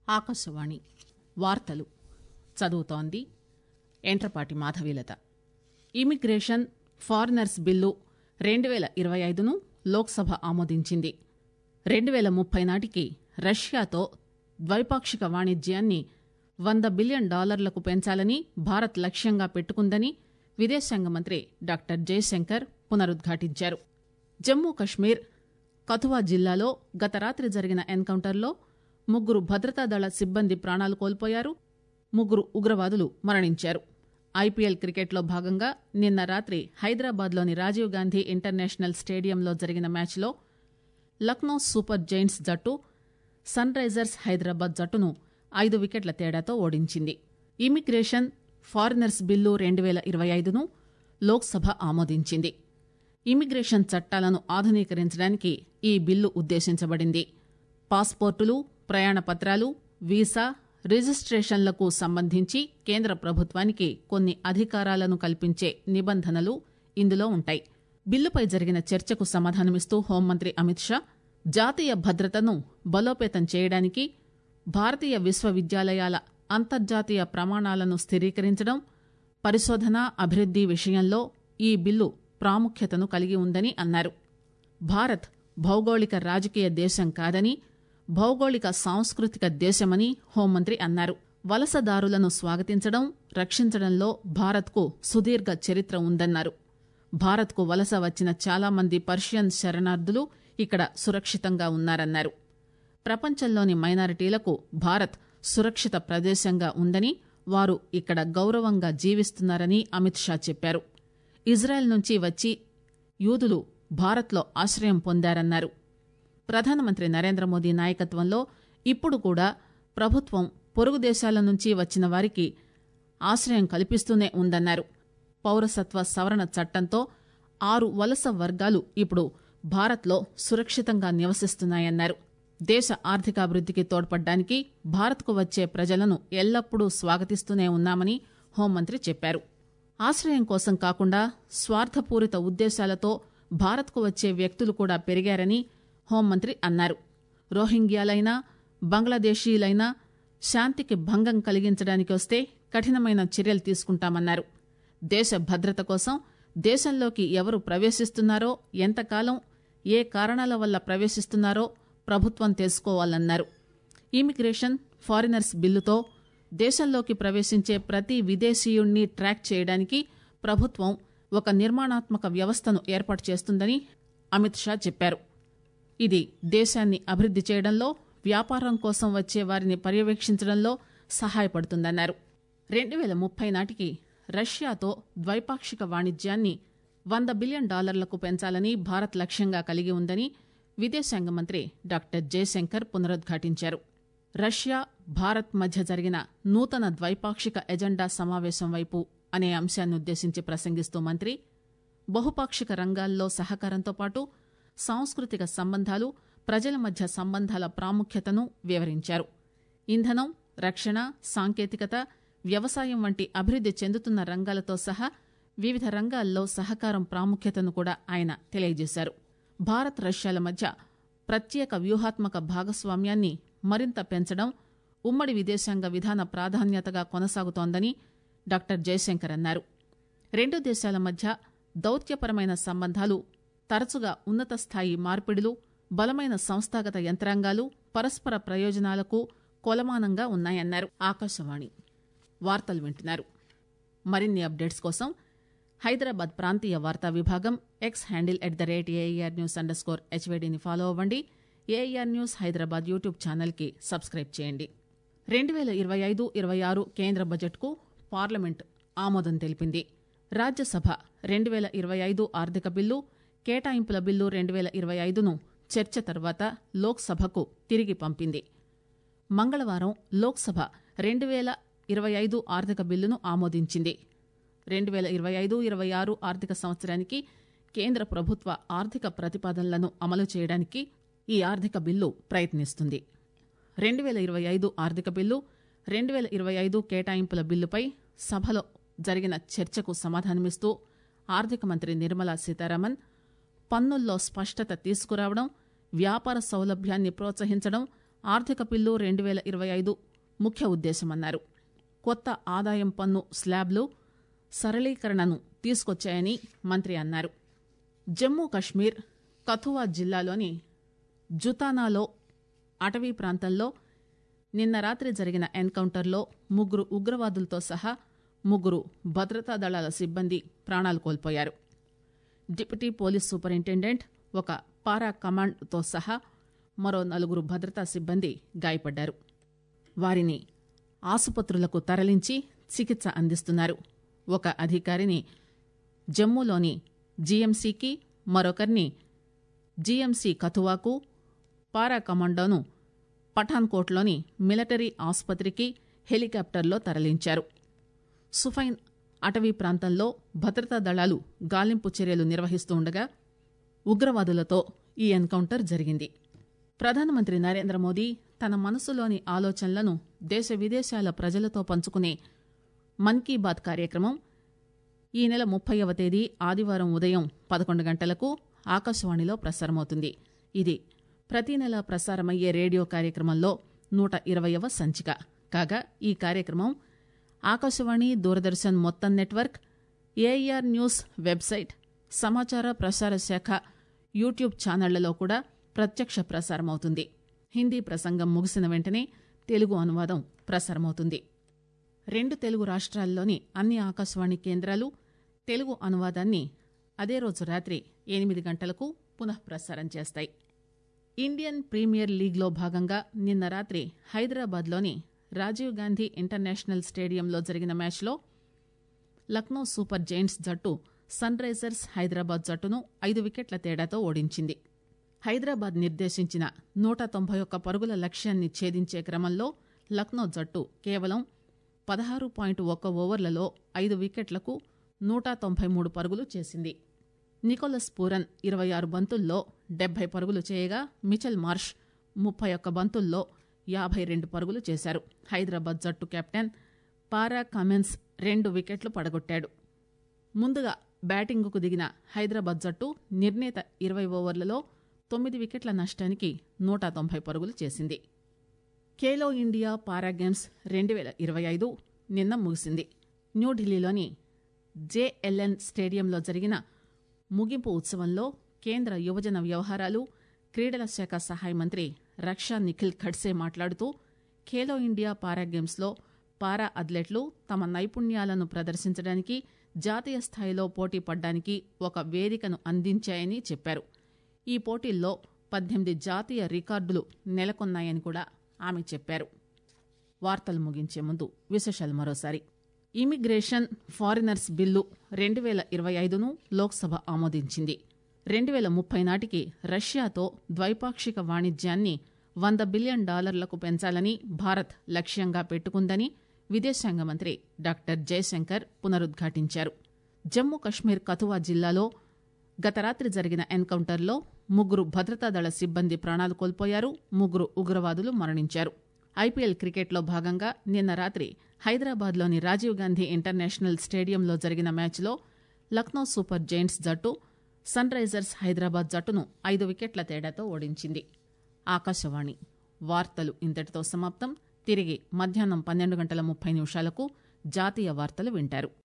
ఆకాశవాణి వార్తలు చదువుతోంది ఎంట్రపాటి మాధవీలత ఇమిగ్రేషన్ ఫారినర్స్ బిల్లు రెండు పేల ఇరవై ఐదును లోక్సభ ఆమోదించింది రెండు పేల ముప్పై నాటికి రష్యాతో ద్వైపాక్షిక వాణిజ్యాన్ని వంద బిలియన్ డాలర్లకు పెంచాలని భారత్ లక్ష్యంగా పెట్టుకుందని విదేశాంగ మంత్రి డాక్టర్ జయశంకర్ పునరుద్ఘాటించారు జమ్మూ కశ్మీర్ కథువా జిల్లాలో గత రాత్రి జరిగిన ఎన్కౌంటర్లో ముగ్గురు భద్రతా దళ సిబ్బంది ప్రాణాలు కోల్పోయారు ముగ్గురు ఉగ్రవాదులు మరణించారు ఐపీఎల్ క్రికెట్లో భాగంగా నిన్న రాత్రి హైదరాబాద్లోని రాజీవ్ గాంధీ ఇంటర్నేషనల్ స్టేడియంలో జరిగిన మ్యాచ్లో లక్నో సూపర్ జైంట్స్ జట్టు సన్ రైజర్స్ హైదరాబాద్ జట్టును ఐదు వికెట్ల తేడాతో ఓడించింది ఇమిగ్రేషన్ ఫారినర్స్ బిల్లు రెండు పేల ఇరవై ఐదును లోక్సభ ఆమోదించింది ఇమిగ్రేషన్ చట్టాలను ఆధునీకరించడానికి ఈ బిల్లు ఉద్దేశించబడింది పాస్పోర్టులు ప్రయాణ పత్రాలు వీసా రిజిస్ట్రేషన్లకు సంబంధించి కేంద్ర ప్రభుత్వానికి కొన్ని అధికారాలను కల్పించే నిబంధనలు ఇందులో ఉంటాయి బిల్లుపై జరిగిన చర్చకు సమాధానమిస్తూ హోంమంత్రి అమిత్ షా జాతీయ భద్రతను బలోపేతం చేయడానికి భారతీయ విశ్వవిద్యాలయాల అంతర్జాతీయ ప్రమాణాలను స్థిరీకరించడం పరిశోధన అభివృద్ది విషయంలో ఈ బిల్లు ప్రాముఖ్యతను కలిగి ఉందని అన్నారు భారత్ భౌగోళిక రాజకీయ దేశం కాదని భౌగోళిక సాంస్కృతిక దేశమని హోంమంత్రి అన్నారు వలసదారులను స్వాగతించడం రక్షించడంలో భారత్కు సుదీర్ఘ చరిత్ర ఉందన్నారు భారత్కు వలస వచ్చిన చాలా మంది పర్షియన్ శరణార్థులు ఇక్కడ సురక్షితంగా ఉన్నారన్నారు ప్రపంచంలోని మైనారిటీలకు భారత్ సురక్షిత ప్రదేశంగా ఉందని వారు ఇక్కడ గౌరవంగా జీవిస్తున్నారని అమిత్ షా చెప్పారు ఇజ్రాయెల్ నుంచి వచ్చి యూదులు భారత్లో ఆశ్రయం పొందారన్నారు ప్రధానమంత్రి నరేంద్ర మోదీ నాయకత్వంలో ఇప్పుడు కూడా ప్రభుత్వం పొరుగు దేశాల నుంచి వచ్చిన వారికి ఆశ్రయం కల్పిస్తూనే ఉందన్నారు పౌరసత్వ సవరణ చట్టంతో ఆరు వలస వర్గాలు ఇప్పుడు భారత్లో సురక్షితంగా నివసిస్తున్నాయన్నారు దేశ ఆర్థికాభివృద్దికి తోడ్పడ్డానికి భారత్కు వచ్చే ప్రజలను ఎల్లప్పుడూ స్వాగతిస్తూనే ఉన్నామని హోంమంత్రి చెప్పారు ఆశ్రయం కోసం కాకుండా స్వార్థపూరిత ఉద్దేశాలతో భారత్కు వచ్చే వ్యక్తులు కూడా పెరిగారని హోంమంత్రి అన్నారు రోహింగ్యాలైనా బంగ్లాదేశీలైనా శాంతికి భంగం కలిగించడానికి వస్తే కఠినమైన చర్యలు తీసుకుంటామన్నారు దేశ భద్రత కోసం దేశంలోకి ఎవరు ప్రవేశిస్తున్నారో ఎంతకాలం ఏ కారణాల వల్ల ప్రవేశిస్తున్నారో ప్రభుత్వం తెలుసుకోవాలన్నారు ఇమిగ్రేషన్ ఫారినర్స్ బిల్లుతో దేశంలోకి ప్రవేశించే ప్రతి విదేశీయుణ్ణి ట్రాక్ చేయడానికి ప్రభుత్వం ఒక నిర్మాణాత్మక వ్యవస్థను ఏర్పాటు చేస్తుందని అమిత్ షా చెప్పారు ఇది దేశాన్ని అభివృద్ది చేయడంలో వ్యాపారం కోసం వచ్చే వారిని పర్యవేక్షించడంలో సహాయపడుతుందన్నారు రెండు పేల ముప్పై నాటికి రష్యాతో ద్వైపాక్షిక వాణిజ్యాన్ని వంద బిలియన్ డాలర్లకు పెంచాలని భారత్ లక్ష్యంగా కలిగి ఉందని విదేశాంగ మంత్రి డాక్టర్ జయశంకర్ పునరుద్ఘాటించారు రష్యా భారత్ మధ్య జరిగిన నూతన ద్వైపాక్షిక ఎజెండా సమావేశం వైపు అనే అంశాన్నుద్దేశించి ప్రసంగిస్తూ మంత్రి బహుపాక్షిక రంగాల్లో సహకారంతో పాటు సాంస్కృతిక సంబంధాలు ప్రజల మధ్య సంబంధాల ప్రాముఖ్యతను వివరించారు ఇంధనం రక్షణ సాంకేతికత వ్యవసాయం వంటి అభివృద్ది చెందుతున్న రంగాలతో సహా వివిధ రంగాల్లో సహకారం ప్రాముఖ్యతను కూడా ఆయన తెలియజేశారు భారత్ రష్యాల మధ్య ప్రత్యేక వ్యూహాత్మక భాగస్వామ్యాన్ని మరింత పెంచడం ఉమ్మడి విదేశాంగ విధాన ప్రాధాన్యతగా కొనసాగుతోందని డాక్టర్ జయశంకర్ అన్నారు రెండు దేశాల మధ్య దౌత్యపరమైన సంబంధాలు తరచుగా ఉన్నత స్థాయి మార్పిడులు బలమైన సంస్థాగత యంత్రాంగాలు పరస్పర ప్రయోజనాలకు కొలమానంగా ఉన్నాయన్నారు ఆకాశవాణి వార్తలు వింటున్నారు మరిన్ని అప్డేట్స్ కోసం హైదరాబాద్ ప్రాంతీయ వార్తా విభాగం X handle at the rate AIR news underscore హెచ్వేడిని ఫాలో అవ్వండి ఏఐఆర్ న్యూస్ హైదరాబాద్ యూట్యూబ్ ఛానల్కి సబ్స్క్రైబ్ చేయండి రెండు వేల ఇరవై ఐదు ఇరవై ఆరు కేంద్ర బడ్జెట్కు పార్లమెంట్ ఆమోదం తెలిపింది రాజ్యసభ రెండు వేల ఇరవై ఐదు ఆర్థిక బిల్లు కేటాయింపుల బిల్లు రెండు వేల ఇరవై ఐదును చర్చ తర్వాత లోక్సభకు తిరిగి పంపింది మంగళవారం లోక్సభ రెండు వేల ఇరవై ఐదు ఆర్థిక బిల్లును ఆమోదించింది రెండు వేల ఇరవై ఐదు ఇరవై ఆరు ఆర్థిక సంవత్సరానికి కేంద్ర ప్రభుత్వ ఆర్థిక ప్రతిపాదనలను అమలు చేయడానికి ఈ ఆర్థిక బిల్లు ప్రయత్నిస్తుంది రెండు వేల ఇరవై ఐదు ఆర్థిక బిల్లు రెండు వేల ఇరవై ఐదు కేటాయింపుల బిల్లుపై సభలో జరిగిన చర్చకు సమాధానమిస్తూ ఆర్థిక మంత్రి నిర్మలా సీతారామన్ పన్నుల్లో స్పష్టత తీసుకురావడం వ్యాపార సౌలభ్యాన్ని ప్రోత్సహించడం ఆర్థిక బిల్లు రెండు వేల ఇరవై ఐదు ముఖ్య ఉద్దేశమన్నారు కొత్త ఆదాయం పన్ను స్లాబ్లు సరళీకరణను తీసుకొచ్చాయని మంత్రి అన్నారు జమ్మూ కశ్మీర్ కథువా జిల్లాలోని జుతానాలో అటవీ ప్రాంతంలో నిన్న రాత్రి జరిగిన ఎన్కౌంటర్లో ముగ్గురు ఉగ్రవాదులతో సహా ముగ్గురు భద్రతా దళాల సిబ్బంది ప్రాణాలు కోల్పోయారు డిప్యూటీ పోలీస్ సూపరింటెండెంట్ ఒక పారా కమాండ్తో సహా మరో నలుగురు భద్రతా సిబ్బంది గాయపడ్డారు వారిని ఆసుపత్రులకు తరలించి చికిత్స అందిస్తున్నారు ఒక అధికారిని జమ్మూలోని జీఎంసీకి మరొకరిని జీఎంసీ కథువాకు పారా కమాండోను పఠాన్కోట్లోని మిలిటరీ ఆసుపత్రికి హెలికాప్టర్లో తరలించారు సుఫైన్ అటవీ ప్రాంతంలో భద్రతా దళాలు గాలింపు చర్యలు నిర్వహిస్తూ ఉండగా ఉగ్రవాదులతో ఈ ఎన్కౌంటర్ జరిగింది ప్రధానమంత్రి నరేంద్ర మోదీ తన మనసులోని ఆలోచనలను దేశ విదేశాల ప్రజలతో పంచుకునే మన్ కీ బాత్ కార్యక్రమం ఈ నెల ముప్పైవ తేదీ ఆదివారం ఉదయం పదకొండు గంటలకు ఆకాశవాణిలో ప్రసారమవుతుంది ఇది ప్రతి నెల ప్రసారమయ్యే రేడియో కార్యక్రమంలో నూట ఇరవయవ సంచిక కాగా ఈ కార్యక్రమం ఆకాశవాణి దూరదర్శన్ మొత్తం నెట్వర్క్ ఏఆర్ న్యూస్ వెబ్సైట్ సమాచార ప్రసార శాఖ యూట్యూబ్ ఛానళ్లలో కూడా ప్రత్యక్ష ప్రసారమవుతుంది హిందీ ప్రసంగం ముగిసిన వెంటనే తెలుగు అనువాదం ప్రసారమవుతుంది రెండు తెలుగు రాష్ట్రాల్లోని అన్ని ఆకాశవాణి కేంద్రాలు తెలుగు అనువాదాన్ని అదే రోజు రాత్రి ఎనిమిది గంటలకు పునః ప్రసారం చేస్తాయి ఇండియన్ ప్రీమియర్ లీగ్లో భాగంగా నిన్న రాత్రి హైదరాబాద్లోని రాజీవ్ గాంధీ ఇంటర్నేషనల్ స్టేడియంలో జరిగిన మ్యాచ్లో లక్నో సూపర్ జైంట్స్ జట్టు సన్ రైజర్స్ హైదరాబాద్ జట్టును ఐదు వికెట్ల తేడాతో ఓడించింది హైదరాబాద్ నిర్దేశించిన నూట తొంభై ఒక్క పరుగుల లక్ష్యాన్ని ఛేదించే క్రమంలో లక్నో జట్టు కేవలం పదహారు పాయింట్ ఒక్క ఓవర్లలో ఐదు వికెట్లకు నూట తొంభై మూడు పరుగులు చేసింది నికోలస్ పూరన్ ఇరవై ఆరు బంతుల్లో డెబ్బై పరుగులు చేయగా మిచెల్ మార్ష్ ముప్పై ఒక్క బంతుల్లో యాభై రెండు పరుగులు చేశారు హైదరాబాద్ జట్టు కెప్టెన్ పారా కమెన్స్ రెండు వికెట్లు పడగొట్టాడు ముందుగా బ్యాటింగుకు దిగిన హైదరాబాద్ జట్టు నిర్ణీత ఇరవై ఓవర్లలో తొమ్మిది వికెట్ల నష్టానికి నూట తొంభై పరుగులు చేసింది ఖేలో ఇండియా పారా గేమ్స్ రెండు వేల ఇరవై ఐదు నిన్న ముగిసింది న్యూఢిల్లీలోని జేఎల్ఎన్ స్టేడియంలో జరిగిన ముగింపు ఉత్సవంలో కేంద్ర యువజన వ్యవహారాలు క్రీడల శాఖ సహాయ మంత్రి రక్షా నిఖిల్ ఖడ్సే మాట్లాడుతూ ఖేలో ఇండియా పారా గేమ్స్లో పారా అథ్లెట్లు తమ నైపుణ్యాలను ప్రదర్శించడానికి జాతీయ స్థాయిలో పోటీ పడ్డానికి ఒక వేదికను అందించాయని చెప్పారు ఈ పోటీల్లో పద్దెనిమిది జాతీయ రికార్డులు నెలకొన్నాయని కూడా ఆమె చెప్పారు వార్తలు ముగించే ముందు విశేషాలు మరోసారి ఇమిగ్రేషన్ ఫారినర్స్ బిల్లు రెండు వేల ఇరవై ఐదును లోక్సభ ఆమోదించింది రెండు వేల ముప్పై నాటికి రష్యాతో ద్వైపాక్షిక వాణిజ్యాన్ని వంద బిలియన్ డాలర్లకు పెంచాలని భారత్ లక్ష్యంగా పెట్టుకుందని విదేశాంగ మంత్రి డాక్టర్ జయశంకర్ పునరుద్ఘాటించారు జమ్మూ కశ్మీర్ కథువా జిల్లాలో గత రాత్రి జరిగిన ఎన్కౌంటర్లో ముగ్గురు భద్రతా దళ సిబ్బంది ప్రాణాలు కోల్పోయారు ముగ్గురు ఉగ్రవాదులు మరణించారు ఐపీఎల్ క్రికెట్లో భాగంగా నిన్న రాత్రి హైదరాబాద్లోని రాజీవ్ గాంధీ ఇంటర్నేషనల్ స్టేడియంలో జరిగిన మ్యాచ్లో లక్నో సూపర్ జైంట్స్ జట్టు సన్ రైజర్స్ హైదరాబాద్ జట్టును ఐదు వికెట్ల తేడాతో ఓడించింది ఆకాశవాణి వార్తలు ఇంతటితో సమాప్తం తిరిగి మధ్యాహ్నం పన్నెండు గంటల ముప్పై నిమిషాలకు జాతీయ వార్తలు వింటారు